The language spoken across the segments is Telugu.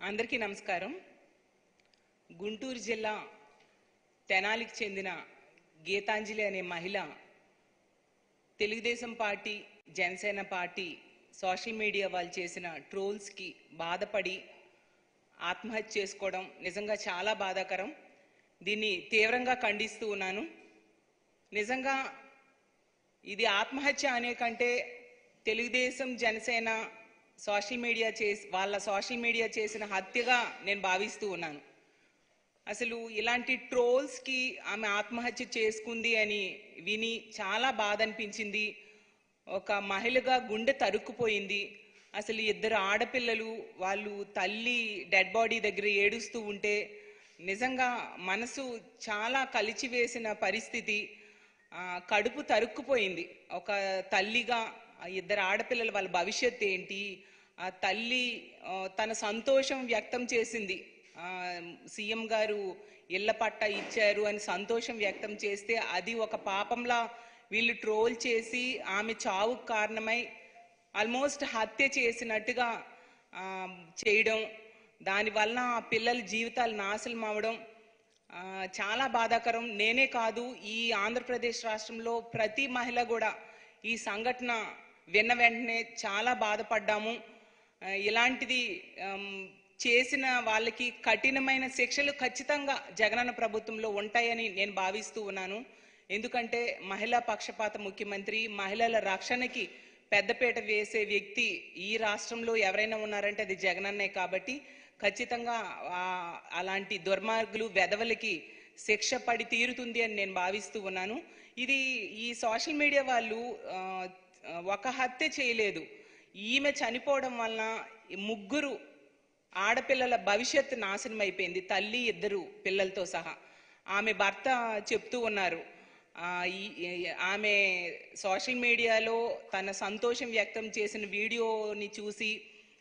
అందరికీ నమస్కారం గుంటూరు జిల్లా తెనాలికి చెందిన గీతాంజలి అనే మహిళ Telugu Desam party Janasena party social media వాళ్ళు చేసిన ట్రోల్స్కి బాధపడి ఆత్మహత్య చేసుకోవడం నిజంగా చాలా బాధాకరం దీన్ని తీవ్రంగా ఖండిస్తూ ఉన్నాను నిజంగా ఇది ఆత్మహత్య అనే కంటే తెలుగుదేశం జనసేన సోషల్ మీడియా చేసి వాళ్ళ సోషల్ మీడియా చేసిన హత్యగా నేను భావిస్తూ ఉన్నాను అసలు ఇలాంటి ట్రోల్స్కి ఆమె ఆత్మహత్య చేసుకుంది అని విని చాలా బాధ అనిపించింది ఒక మహిళగా గుండె తరుక్కుపోయింది అసలు ఇద్దరు ఆడపిల్లలు వాళ్ళు తల్లి డెడ్ బాడీ దగ్గర ఏడుస్తూ ఉంటే నిజంగా మనసు చాలా కలిచివేసిన పరిస్థితి ఆ, కడుపు తరుక్కుపోయింది ఒక తల్లిగా ఆ ఇద్దరు ఆడపిల్లల వాళ్ళ భవిష్యత్తు ఏంటి ఆ తల్లి ఆ, తన సంతోషం వ్యక్తం చేసింది ఆ, సీఎం గారు ఇళ్ల పట్ట ఇచ్చారు అని సంతోషం వ్యక్తం చేస్తే అది ఒక పాపంలా వీళ్ళు ట్రోల్ చేసి ఆమె చావుకు కారణమై ఆల్మోస్ట్ హత్య చేసినట్టుగా ఆ, చేయడం దానివల్ల ఆ పిల్లల జీవితాలు నాశనం అవడం ఆ, చాలా బాధాకరం నేనే కాదు ఈ ఆంధ్రప్రదేశ్ రాష్ట్రంలో ప్రతి మహిళ కూడా ఈ సంఘటన విన్న వెంటనే చాలా బాధపడ్డాము ఆ, ఇలాంటిది ఆమ్, చేసిన వాళ్ళకి కఠినమైన శిక్షలు ఖచ్చితంగా జగనన్న ప్రభుత్వంలో ఉంటాయని నేను భావిస్తూ ఉన్నాను ఎందుకంటే మహిళా పక్షపాత ముఖ్యమంత్రి మహిళల రక్షణకి పెద్దపీట వేసే వ్యక్తి ఈ రాష్ట్రంలో ఎవరైనా ఉన్నారంటే అది జగనన్నే కాబట్టి ఖచ్చితంగా ఆ, అలాంటి దుర్మార్గులు వెధవలకి శిక్ష పడి తీరుతుంది అని నేను భావిస్తూ ఉన్నాను ఇది ఈ సోషల్ మీడియా వాళ్ళు ఆ, ఒక హత్య చేయలేదు ఈమె చనిపోవడం వలన ఈ ముగ్గురు ఆడపిల్లల భవిష్యత్తు నాశనం అయిపోయింది తల్లి ఇద్దరు పిల్లలతో సహా ఆమె భర్త చెప్తూ ఉన్నారు ఆ, ఈ- ఈ- ఆమె సోషల్ మీడియాలో తన సంతోషం వ్యక్తం చేసిన వీడియోని చూసి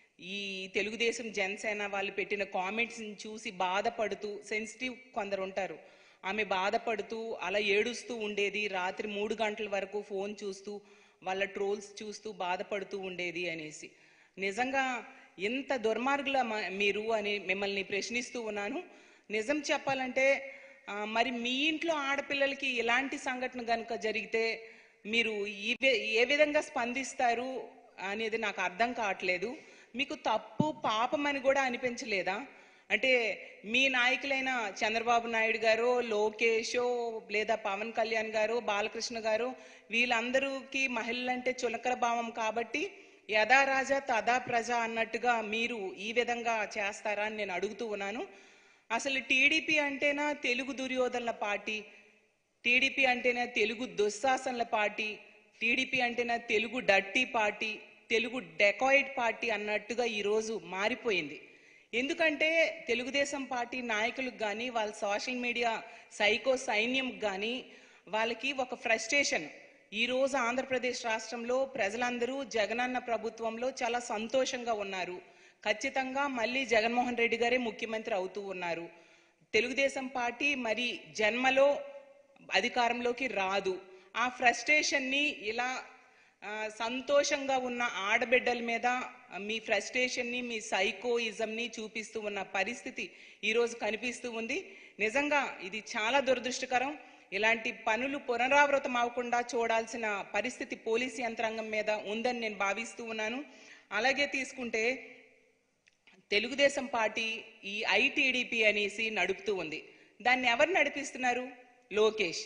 ఈ తెలుగుదేశం జనసేన వాళ్ళు పెట్టిన కామెంట్స్ని చూసి బాధపడుతూ సెన్సిటివ్ కొందరు ఉంటారు ఆమె బాధపడుతూ అలా ఏడుస్తూ ఉండేది రాత్రి మూడు గంటల వరకు ఫోన్ చూస్తూ వాళ్ళ ట్రోల్స్ చూస్తూ బాధపడుతూ ఉండేది అనేసి నిజంగా ఇంత దుర్మార్గుల మ- మీరు అని మిమ్మల్ని ప్రశ్నిస్తూ ఉన్నాను నిజం చెప్పాలంటే ఆ, మరి మీ ఇంట్లో ఆడపిల్లలకి ఇలాంటి సంఘటన కనుక జరిగితే మీరు ఈ వి- ఏ విధంగా స్పందిస్తారు అనేది నాకు అర్థం కావట్లేదు మీకు తప్పు పాపం అని కూడా అనిపించలేదా అంటే మీ నాయకులైన చంద్రబాబు నాయుడు గారు లోకేషో లేదా పవన్ కళ్యాణ్ గారు బాలకృష్ణ గారు వీళ్ళందరికీ మహిళలంటే చులకర భావం కాబట్టి యథా రాజా తదా ప్రజ అన్నట్టుగా మీరు ఈ విధంగా చేస్తారా అని నేను అడుగుతూ ఉన్నాను అసలు టీడీపీ అంటేనా తెలుగు దుర్యోధనల పార్టీ టీడీపీ అంటేనే తెలుగు దుశ్శాసనల పార్టీ టీడీపీ అంటేనే తెలుగు డట్టి పార్టీ తెలుగు డెకాయిడ్ పార్టీ అన్నట్టుగా ఈరోజు మారిపోయింది ఎందుకంటే తెలుగుదేశం పార్టీ నాయకులకు కానీ వాళ్ళ సోషల్ మీడియా సైకో సైన్యం కానీ వాళ్ళకి ఒక ఫ్రస్ట్రేషన్ ఈ రోజు ఆంధ్రప్రదేశ్ రాష్ట్రంలో ప్రజలందరూ జగనన్న ప్రభుత్వంలో చాలా సంతోషంగా ఉన్నారు ఖచ్చితంగా మళ్ళీ జగన్మోహన్ రెడ్డి గారే ముఖ్యమంత్రి అవుతూ ఉన్నారు తెలుగుదేశం పార్టీ మరి జన్మలో అధికారంలోకి రాదు ఆ ఫ్రస్ట్రేషన్ని ఇలా ఆ, సంతోషంగా ఉన్న ఆడబిడ్డల మీద మీ ఫ్రస్ట్రేషన్ని మీ సైకోయిజంని చూపిస్తూ ఉన్న పరిస్థితి ఈరోజు కనిపిస్తూ ఉంది నిజంగా ఇది చాలా దురదృష్టకరం ఇలాంటి పనులు పునరావృతం అవ్వకుండా చూడాల్సిన పరిస్థితి పోలీసు యంత్రాంగం మీద ఉందని నేను భావిస్తూ ఉన్నాను అలాగే తీసుకుంటే తెలుగుదేశం పార్టీ ఈ ఐటీడీపీ అనేసి నడుపుతూ ఉంది దాన్ని ఎవరు నడిపిస్తున్నారు లోకేష్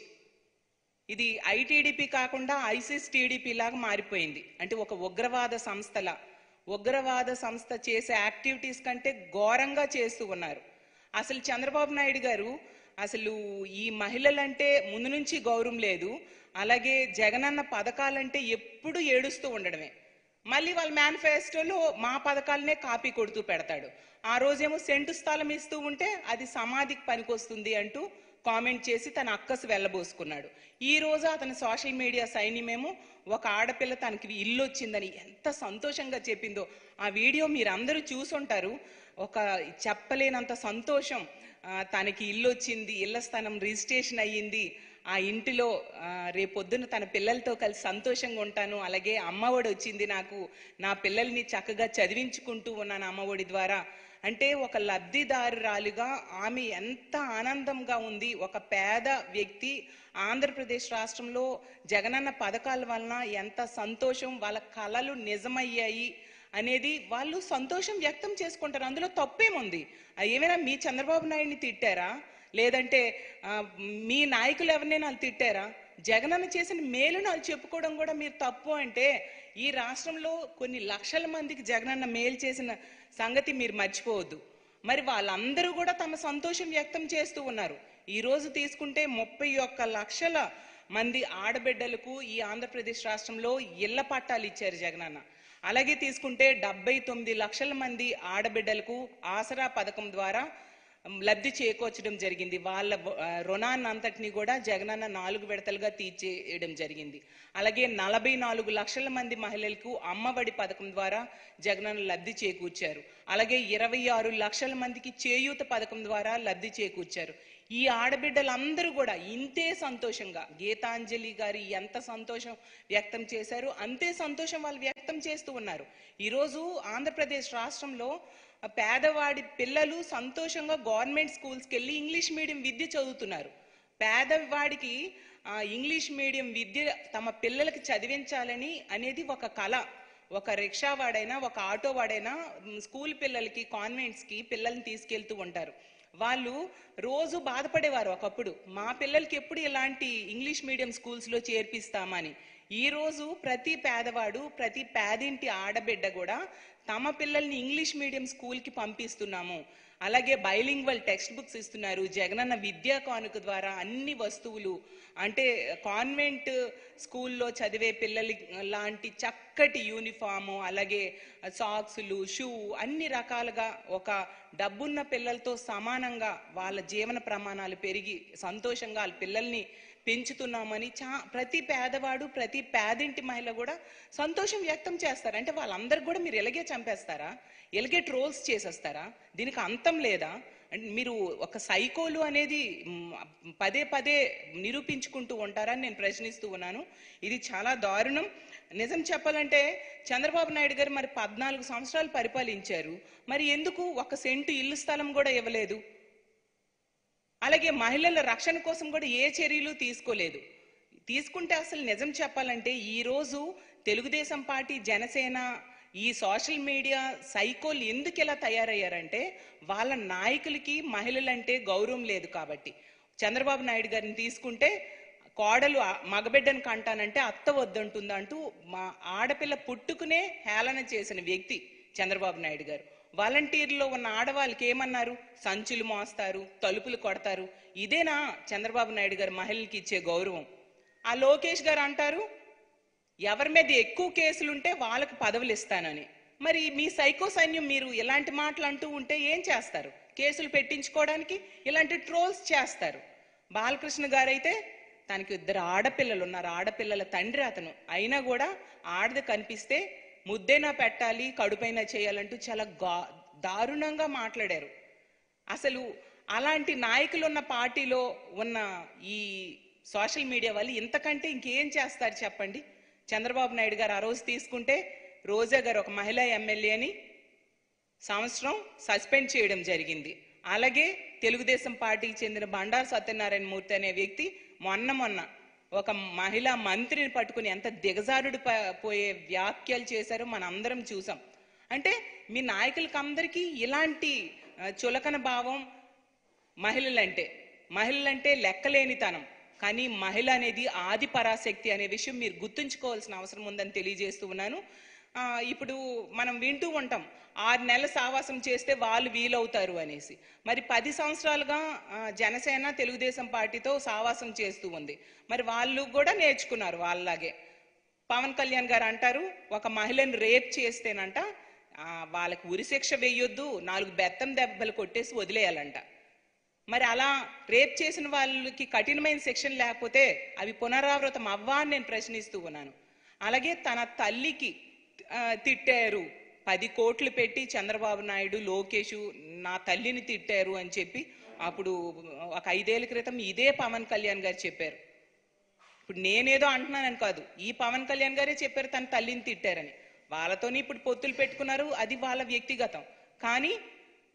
ఇది ఐటీడీపీ కాకుండా ఐసిస్ టీడీపీ లాగా మారిపోయింది అంటే ఒక ఉగ్రవాద సంస్థల ఉగ్రవాద సంస్థ చేసే యాక్టివిటీస్ కంటే ఘోరంగా చేస్తూ ఉన్నారు అసలు చంద్రబాబు నాయుడు గారు అసలు ఈ మహిళలంటే ముందు నుంచి గౌరవం లేదు అలాగే జగనన్న పథకాలంటే ఎప్పుడు ఏడుస్తూ ఉండడమే మళ్ళీ వాళ్ళ మేనిఫెస్టోలో మా పథకాలనే కాపీ కొడుతూ పెడతాడు ఆ రోజేమో సెంటు స్థలం ఇస్తూ ఉంటే అది సమాధికి పనికొస్తుంది అంటూ కామెంట్ చేసి తన అక్కసు వెళ్ళబోసుకున్నాడు ఈ రోజు అతని సోషల్ మీడియా సైన్యమేమో ఒక ఆడపిల్ల తనకి ఇల్లు వచ్చిందని ఎంత సంతోషంగా చెప్పిందో ఆ వీడియో మీరందరూ చూసుంటారు ఒక చెప్పలేనంత సంతోషం ఆ, తనకి ఇల్లు వచ్చింది ఇళ్ల స్థానం రిజిస్ట్రేషన్ అయ్యింది ఆ ఇంటిలో ఆ, రేపొద్దున తన పిల్లలతో కలిసి సంతోషంగా ఉంటాను అలాగే అమ్మఒడి వచ్చింది నాకు నా పిల్లల్ని చక్కగా చదివించుకుంటూ ఉన్నాను అమ్మఒడి ద్వారా అంటే ఒక లబ్ధిదారురాలిగా ఆమె ఎంత ఆనందంగా ఉంది ఒక పేద వ్యక్తి ఆంధ్రప్రదేశ్ రాష్ట్రంలో జగనన్న పథకాల వలన ఎంత సంతోషం వాళ్ళ కళలు నిజమయ్యాయి అనేది వాళ్ళు సంతోషం వ్యక్తం చేసుకుంటారు అందులో తప్పేముంది ఆ, ఏమైనా మీ చంద్రబాబు నాయుడిని తిట్టారా లేదంటే ఆ, మీ నాయకులు ఎవరినైనా వాళ్ళు తిట్టారా జగనన్న చేసిన మేలును వాళ్ళు చెప్పుకోవడం కూడా మీరు తప్పు అంటే ఈ రాష్ట్రంలో కొన్ని లక్షల మందికి జగనన్న మేలు చేసిన సంగతి మీరు మర్చిపోవద్దు మరి వాళ్ళందరూ కూడా తమ సంతోషం వ్యక్తం చేస్తూ ఉన్నారు ఈ రోజు తీసుకుంటే ముప్పై ఒక్క లక్షల మంది ఆడబిడ్డలకు ఈ ఆంధ్రప్రదేశ్ రాష్ట్రంలో ఇళ్ల పట్టాలు ఇచ్చారు జగనన్న అలాగే తీసుకుంటే డెబ్బై తొమ్మిది లక్షల మంది ఆడబిడ్డలకు ఆసరా పథకం ద్వారా లబ్ధి చేకూర్చడం జరిగింది వాళ్ళ ఆ, రుణాన్ని అంతటిని కూడా జగనన్న నాలుగు విడతలుగా తీర్చేయడం జరిగింది అలాగే నలభై నాలుగు లక్షల మంది మహిళలకు అమ్మఒడి పథకం ద్వారా జగనన్న లబ్ధి చేకూర్చారు అలాగే ఇరవై ఆరు లక్షల మందికి చేయూత పథకం ద్వారా లబ్ధి చేకూర్చారు ఈ ఆడబిడ్డలందరూ కూడా ఇంతే సంతోషంగా గీతాంజలి గారి ఎంత సంతోషం వ్యక్తం చేశారు అంతే సంతోషం వాళ్ళు వ్యక్తం చేస్తూ ఉన్నారు ఈరోజు ఆంధ్రప్రదేశ్ రాష్ట్రంలో ఆ పేదవాడి పిల్లలు సంతోషంగా గవర్నమెంట్ స్కూల్స్కి వెళ్ళి ఇంగ్లీష్ మీడియం విద్య చదువుతున్నారు పేదవాడికి ఆ, ఇంగ్లీష్ మీడియం విద్య తమ పిల్లలకి చదివించాలని అనేది ఒక కళ ఒక రిక్షా వాడైనా ఒక ఆటో వాడైనా మ్, స్కూల్ పిల్లలకి కాన్వెంట్స్కి పిల్లల్ని తీసుకెళ్తూ ఉంటారు వాళ్ళు రోజు బాధపడేవారు ఒకప్పుడు మా పిల్లలకి ఎప్పుడు ఇలాంటి ఇంగ్లీష్ మీడియం స్కూల్స్లో చేర్పిస్తామని ఈ రోజు ప్రతి పేదవాడు ప్రతి పేదింటి ఆడబిడ్డ కూడా తమ పిల్లల్ని ఇంగ్లీష్ మీడియం స్కూల్కి పంపిస్తున్నాము అలాగే బైలింగ్వల్ టెక్స్ట్ బుక్స్ ఇస్తున్నారు జగనన్న విద్యా కానుక ద్వారా అన్ని వస్తువులు అంటే కాన్వెంట్ స్కూల్లో చదివే పిల్లలు లాంటి చక్కటి యూనిఫాము అలాగే సాక్సులు షూ అన్ని రకాలుగా ఒక డబ్బున్న పిల్లలతో సమానంగా వాళ్ళ జీవన ప్రమాణాలు పెరిగి సంతోషంగా వాళ్ళ పిల్లల్ని పెంచుతున్నామని చా ప్రతి పేదవాడు ప్రతి పేదింటి మహిళ కూడా సంతోషం వ్యక్తం చేస్తారు అంటే వాళ్ళందరికి కూడా మీరు ఎలాగే చంపేస్తారా ఎలాగే ట్రోల్స్ చేసేస్తారా దీనికి అంతం లేదా అంటే మీరు ఒక సైకోలు అనేది మ్, పదే పదే నిరూపించుకుంటూ ఉంటారని నేను ప్రశ్నిస్తూ ఉన్నాను ఇది చాలా దారుణం నిజం చెప్పాలంటే చంద్రబాబు నాయుడు గారు మరి పద్నాలుగు సంవత్సరాలు పరిపాలించారు మరి ఎందుకు ఒక సెంటు ఇల్లు స్థలం కూడా ఇవ్వలేదు అలాగే మహిళల రక్షణ కోసం కూడా ఏ చర్యలు తీసుకోలేదు తీసుకుంటే అసలు నిజం చెప్పాలంటే ఈ రోజు తెలుగుదేశం పార్టీ జనసేన ఈ సోషల్ మీడియా సైకోలు ఎందుకు ఇలా తయారయ్యారంటే వాళ్ళ నాయకులకి మహిళలంటే గౌరవం లేదు కాబట్టి చంద్రబాబు నాయుడు గారిని తీసుకుంటే కోడలు ఆ మగబిడ్డను కంటానంటే అత్త వద్దంటుందా అంటూ మా ఆడపిల్ల పుట్టుకునే హేళన చేసిన వ్యక్తి చంద్రబాబు నాయుడు గారు వాలంటీర్లో ఉన్న ఆడవాళ్ళకి ఏమన్నారు సంచులు మోస్తారు తలుపులు కొడతారు ఇదేనా చంద్రబాబు నాయుడు గారు మహిళలకి ఇచ్చే గౌరవం ఆ లోకేష్ గారు అంటారు ఎవరి మీద ఎక్కువ కేసులుంటే వాళ్ళకి పదవులు ఇస్తానని మరి మీ సైకో సైన్యం మీరు ఇలాంటి మాటలు అంటూ ఉంటే ఏం చేస్తారు కేసులు పెట్టించుకోవడానికి ఇలాంటి ట్రోల్స్ చేస్తారు బాలకృష్ణ గారైతే తనకి ఇద్దరు ఆడపిల్లలు ఉన్నారు ఆడపిల్లల తండ్రి అతను అయినా కూడా ఆడది కనిపిస్తే ముద్దైనా పెట్టాలి కడుపైనా చేయాలంటూ చాలా గా దారుణంగా మాట్లాడారు అసలు అలాంటి నాయకులు ఉన్న పార్టీలో ఉన్న ఈ సోషల్ మీడియా వాళ్ళు ఇంతకంటే ఇంకేం చేస్తారు చెప్పండి చంద్రబాబు నాయుడు గారు ఆ రోజు తీసుకుంటే రోజా గారు ఒక మహిళా ఎమ్మెల్యేని సంవత్సరం సస్పెండ్ చేయడం జరిగింది అలాగే తెలుగుదేశం పార్టీకి చెందిన బండారు సత్యనారాయణ మూర్తి అనే వ్యక్తి మొన్న మొన్న ఒక మహిళా మంత్రిని పట్టుకుని ఎంత దిగజారుడు ప- పోయే వ్యాఖ్యలు చేశారో మన అందరం చూసాం అంటే మీ నాయకులకి అందరికీ ఇలాంటి ఆ, చులకన భావం మహిళలంటే మహిళలంటే లెక్కలేనితనం కానీ మహిళ అనేది ఆది పరాశక్తి అనే విషయం మీరు గుర్తుంచుకోవాల్సిన అవసరం ఉందని తెలియజేస్తూ ఉన్నాను ఆ, ఇప్పుడు మనం వింటూ ఉంటాం ఆరు నెలల సావాసం చేస్తే వాళ్ళు వీలవుతారు అనేసి మరి పది సంవత్సరాలుగా ఆ, జనసేన తెలుగుదేశం పార్టీతో సావాసం చేస్తూ ఉంది మరి వాళ్ళు కూడా నేర్చుకున్నారు వాళ్ళలాగే పవన్ కళ్యాణ్ గారు అంటారు ఒక మహిళను రేప్ చేస్తేనంట ఆ, వాళ్ళకి ఉరిశిక్ష వేయొద్దు నాలుగు బెత్తం దెబ్బలు కొట్టేసి వదిలేయాలంట మరి అలా రేప్ చేసిన వాళ్ళకి కఠినమైన శిక్షణ లేకపోతే అవి పునరావృతం అవ్వా అని నేను ప్రశ్నిస్తూ ఉన్నాను అలాగే తన తల్లికి ఆ, తిట్టారు పది కోట్లు పెట్టి చంద్రబాబు నాయుడు లోకేష్ నా తల్లిని తిట్టారు అని చెప్పి అప్పుడు ఒక ఐదేళ్ల క్రితం ఇదే పవన్ కళ్యాణ్ గారు చెప్పారు ఇప్పుడు నేనేదో అంటున్నానని కాదు ఈ పవన్ కళ్యాణ్ గారే చెప్పారు తన తల్లిని తిట్టారని వాళ్ళతోనే ఇప్పుడు పొత్తులు పెట్టుకున్నారు అది వాళ్ళ వ్యక్తిగతం కానీ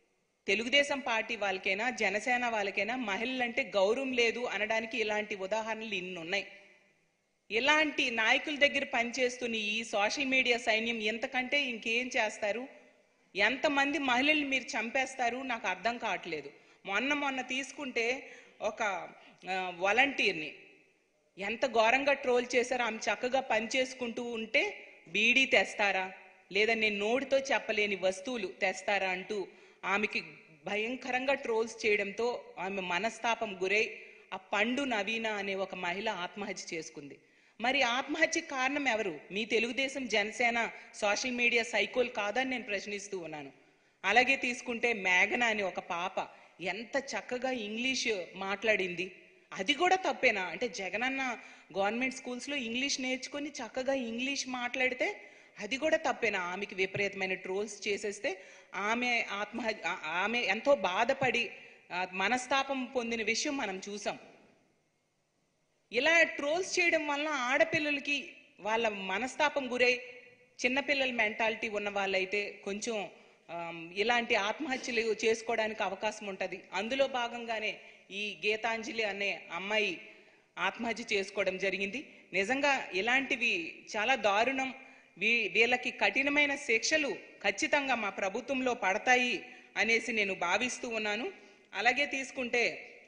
తెలుగుదేశం పార్టీ వాళ్ళకైనా జనసేన వాళ్ళకైనా మహిళలంటే గౌరవం లేదు అనడానికి ఇలాంటి ఉదాహరణలు ఇన్ని ఉన్నాయి ఇలాంటి నాయకుల దగ్గర పనిచేస్తున్న ఈ సోషల్ మీడియా సైన్యం ఎంతకంటే ఇంకేం చేస్తారు ఎంతమంది మహిళల్ని మీరు చంపేస్తారు నాకు అర్థం కావట్లేదు మొన్న మొన్న తీసుకుంటే ఒక వాలంటీర్ని ఎంత ఘోరంగా ట్రోల్ చేశారో ఆమె చక్కగా పనిచేసుకుంటూ ఉంటే బీడీ తెస్తారా లేదా నేను నోటితో చెప్పలేని వస్తువులు తెస్తారా అంటూ ఆమెకి భయంకరంగా ట్రోల్స్ చేయడంతో ఆమె మనస్తాపం గురై ఆ పండు నవీన అనే ఒక మహిళ ఆత్మహత్య చేసుకుంది మరి ఆత్మహత్య కారణం ఎవరు మీ తెలుగుదేశం జనసేన సోషల్ మీడియా సైకోల్ కాదని నేను ప్రశ్నిస్తూ ఉన్నాను అలాగే తీసుకుంటే మేఘన అనే ఒక పాప ఎంత చక్కగా ఇంగ్లీష్ మాట్లాడింది అది కూడా తప్పేనా అంటే జగనన్న గవర్నమెంట్ స్కూల్స్లో ఇంగ్లీష్ నేర్చుకొని చక్కగా ఇంగ్లీష్ మాట్లాడితే అది కూడా తప్పేనా ఆమెకి విపరీతమైన ట్రోల్స్ చేసేస్తే ఆమె ఆత్మహత్య ఆ- ఆమె ఎంతో బాధపడి ఆ, మనస్తాపం పొందిన విషయం మనం చూసాం ఇలా ట్రోల్స్ చేయడం వల్ల ఆడపిల్లలకి వాళ్ళ మనస్తాపం గురై చిన్నపిల్లల మెంటాలిటీ ఉన్న వాళ్ళైతే కొంచెం ఆమ్, ఇలాంటి ఆత్మహత్యలు చేసుకోవడానికి అవకాశం ఉంటుంది అందులో భాగంగానే ఈ గీతాంజలి అనే అమ్మాయి ఆత్మహత్య చేసుకోవడం జరిగింది నిజంగా ఇలాంటివి చాలా దారుణం వీ వీళ్ళకి కఠినమైన శిక్షలు ఖచ్చితంగా మా ప్రభుత్వంలో పడతాయి అనేసి నేను భావిస్తూ ఉన్నాను అలాగే తీసుకుంటే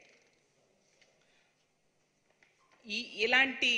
ఈ ఇలాంటి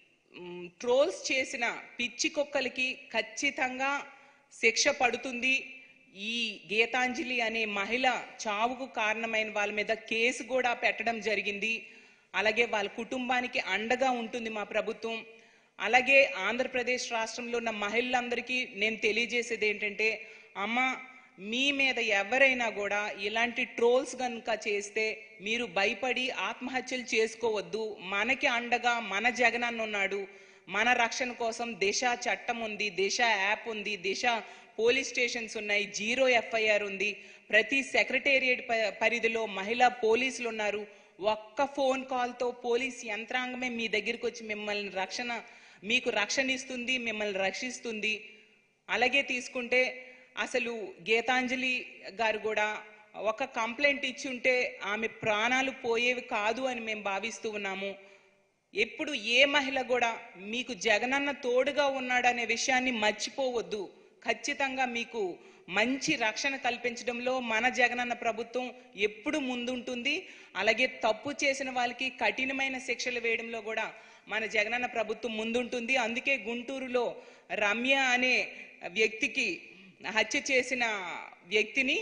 మ్, ట్రోల్స్ చేసిన పిచ్చి కుక్కలకి ఖచ్చితంగా శిక్ష పడుతుంది ఈ గీతాంజలి అనే మహిళ చావుకు కారణమైన వాళ్ళ మీద కేసు కూడా పెట్టడం జరిగింది అలాగే వాళ్ళ కుటుంబానికి అండగా ఉంటుంది మా ప్రభుత్వం అలాగే ఆంధ్రప్రదేశ్ రాష్ట్రంలో ఉన్న మహిళలందరికీ నేను తెలియజేసేది ఏంటంటే అమ్మ మీ మీద ఎవరైనా కూడా ఇలాంటి ట్రోల్స్ కనుక చేస్తే మీరు భయపడి ఆత్మహత్యలు చేసుకోవద్దు మనకి అండగా మన జగనన్న ఉన్నాడు మన రక్షణ కోసం దిశ చట్టం ఉంది దిశ యాప్ ఉంది దిశ పోలీస్ స్టేషన్స్ ఉన్నాయి జీరో ఎఫ్ఐఆర్ ఉంది ప్రతి సెక్రటేరియట్ ప- పరిధిలో మహిళా పోలీసులు ఉన్నారు ఒక్క ఫోన్ కాల్తో పోలీస్ యంత్రాంగమే మీ దగ్గరికి వచ్చి మిమ్మల్ని రక్షణ మీకు రక్షణ ఇస్తుంది మిమ్మల్ని రక్షిస్తుంది అలాగే తీసుకుంటే అసలు గీతాంజలి గారు కూడా ఒక కంప్లైంట్ ఇచ్చి ఉంటే ఆమె ప్రాణాలు పోయేవి కాదు అని మేము భావిస్తూ ఉన్నాము ఎప్పుడు ఏ మహిళ కూడా మీకు జగనన్న తోడుగా ఉన్నాడనే విషయాన్ని మర్చిపోవద్దు ఖచ్చితంగా మీకు మంచి రక్షణ కల్పించడంలో మన జగనన్న ప్రభుత్వం ఎప్పుడు ముందుంటుంది అలాగే తప్పు చేసిన వాళ్ళకి కఠినమైన శిక్షలు వేయడంలో కూడా మన జగనన్న ప్రభుత్వం ముందుంటుంది అందుకే గుంటూరులో రమ్య అనే వ్యక్తికి హత్య చేసిన వ్యక్తిని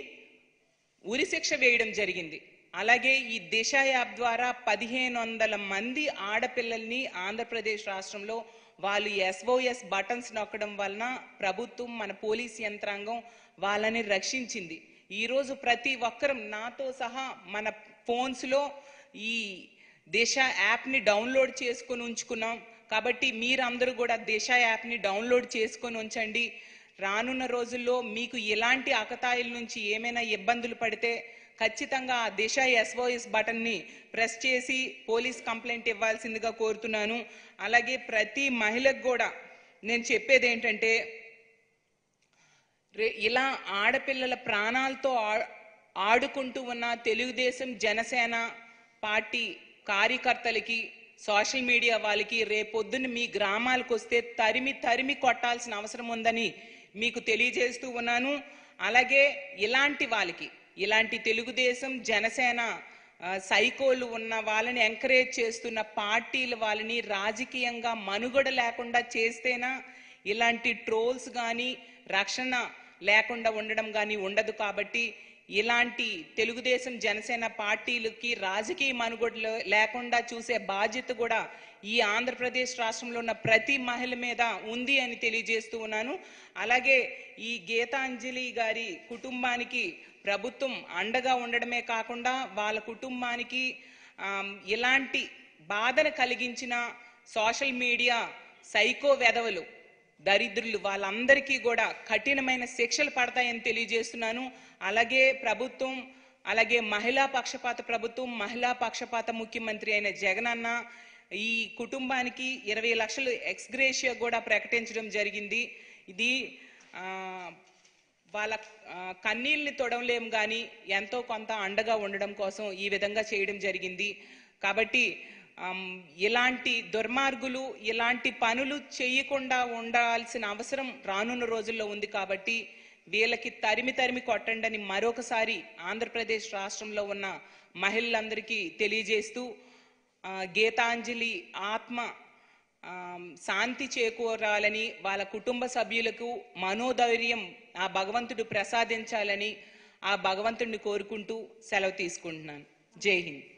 ఉరిశిక్ష వేయడం జరిగింది అలాగే ఈ దిశ యాప్ ద్వారా పదిహేను వందల మంది ఆడపిల్లల్ని ఆంధ్రప్రదేశ్ రాష్ట్రంలో వాళ్ళు ఎస్ఓఎస్ బటన్స్ నొక్కడం వలన ప్రభుత్వం మన పోలీస్ యంత్రాంగం వాళ్ళని రక్షించింది ఈరోజు ప్రతి ఒక్కరం నాతో సహా మన ఫోన్స్లో ఈ దిశ యాప్ని డౌన్లోడ్ చేసుకొని ఉంచుకున్నాం కాబట్టి మీరందరూ కూడా దిశ యాప్ని డౌన్లోడ్ చేసుకొని ఉంచండి రానున్న రోజుల్లో మీకు ఎలాంటి అకతాయిల నుంచి ఏమైనా ఇబ్బందులు పడితే ఖచ్చితంగా ఆ దిశ ఎస్ఓఎస్ బటన్ని ప్రెస్ చేసి పోలీస్ కంప్లైంట్ ఇవ్వాల్సిందిగా కోరుతున్నాను అలాగే ప్రతి మహిళకు కూడా నేను చెప్పేది ఏంటంటే రే- ఇలా ఆడపిల్లల ప్రాణాలతో ఆ- ఆడుకుంటూ ఉన్న తెలుగుదేశం జనసేన పార్టీ కార్యకర్తలకి సోషల్ మీడియా వాళ్ళకి రేపొద్దున మీ గ్రామాలకు వస్తే తరిమి తరిమి కొట్టాల్సిన అవసరం ఉందని మీకు తెలియజేస్తూ ఉన్నాను అలాగే ఇలాంటి వాళ్ళకి ఇలాంటి తెలుగుదేశం జనసేన ఆ, సైకోలు ఉన్న వాళ్ళని ఎంకరేజ్ చేస్తున్న పార్టీల వాళ్ళని రాజకీయంగా మనుగడ లేకుండా చేస్తేనా ఇలాంటి ట్రోల్స్ కానీ రక్షణ లేకుండా ఉండడం కానీ ఉండదు కాబట్టి ఇలాంటి తెలుగుదేశం జనసేన పార్టీలకి రాజకీయ మనుగడ లే- లేకుండా చూసే బాధ్యత కూడా ఈ ఆంధ్రప్రదేశ్ రాష్ట్రంలో ఉన్న ప్రతి మహిళ మీద ఉంది అని తెలియజేస్తూ ఉన్నాను అలాగే ఈ గీతాంజలి గారి కుటుంబానికి ప్రభుత్వం అండగా ఉండడమే కాకుండా వాళ్ళ కుటుంబానికి ఆమ్, ఇలాంటి బాధను కలిగించిన సోషల్ మీడియా సైకో వెధవలు దరిద్రులు వాళ్ళందరికీ కూడా కఠినమైన శిక్షలు పడతాయని తెలియజేస్తున్నాను అలాగే ప్రభుత్వం అలాగే మహిళా పక్షపాత ప్రభుత్వం మహిళా పక్షపాత ముఖ్యమంత్రి అయిన జగనన్న ఈ కుటుంబానికి ఇరవై లక్షలు ఎక్స్గ్రేషియా కూడా ప్రకటించడం జరిగింది ఇది ఆ, వాళ్ళ ఆ, కన్నీళ్ళని తొడవలేం కానీ ఎంతో కొంత అండగా ఉండడం కోసం ఈ విధంగా చేయడం జరిగింది కాబట్టి ఆమ్, ఇలాంటి దుర్మార్గులు ఇలాంటి పనులు చేయకుండా ఉండాల్సిన అవసరం రానున్న రోజుల్లో ఉంది కాబట్టి వీళ్ళకి తరిమి తరిమి కొట్టండి అని మరొకసారి ఆంధ్రప్రదేశ్ రాష్ట్రంలో ఉన్న మహిళలందరికీ తెలియజేస్తూ ఆ, గీతాంజలి ఆత్మ ఆ, శాంతి చేకూరాలని వాళ్ళ కుటుంబ సభ్యులకు మనోధైర్యం ఆ భగవంతుడు ప్రసాదించాలని ఆ భగవంతుడిని కోరుకుంటూ సెలవు తీసుకుంటున్నాను జై హింద్